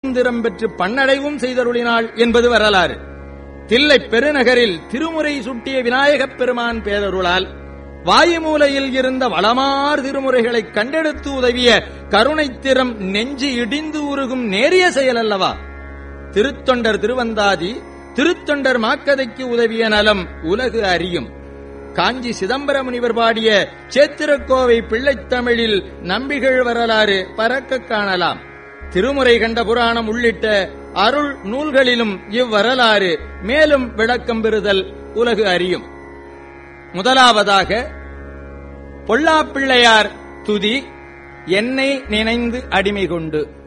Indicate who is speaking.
Speaker 1: திறம் பெற்று பன்னடைவும் செய்தருளினாள் என்பது வரலாறு தில்லை பெருநகரில் திருமுறை சுட்டிய விநாயகப் பெருமான் பேரருளால் வாயுமூலையில் இருந்த வளமார் திருமுறைகளை கண்டெடுத்து உதவிய கருணைத்திறம் நெஞ்சு இடிந்து உருகும் நேரிய செயல் அல்லவா திருத்தொண்டர் திருவந்தாதி திருத்தொண்டர் மாக்கதைக்கு உதவிய நலம் உலகு அறியும் காஞ்சி சிதம்பர முனிவர் பாடிய சேத்திரக்கோவை பிள்ளைத்தமிழில் நம்பிகள் வரலாறு பறக்க காணலாம் திருமுறை கண்ட புராணம் உள்ளிட்ட அருள் நூல்களிலும் இவ்வரலாறு மேலும் விளக்கம் பெறுதல் உலகு அறியும் முதலாவதாக பொல்லாப்பிள்ளையார் துதி என்னை நினைந்து அடிமை கொண்டு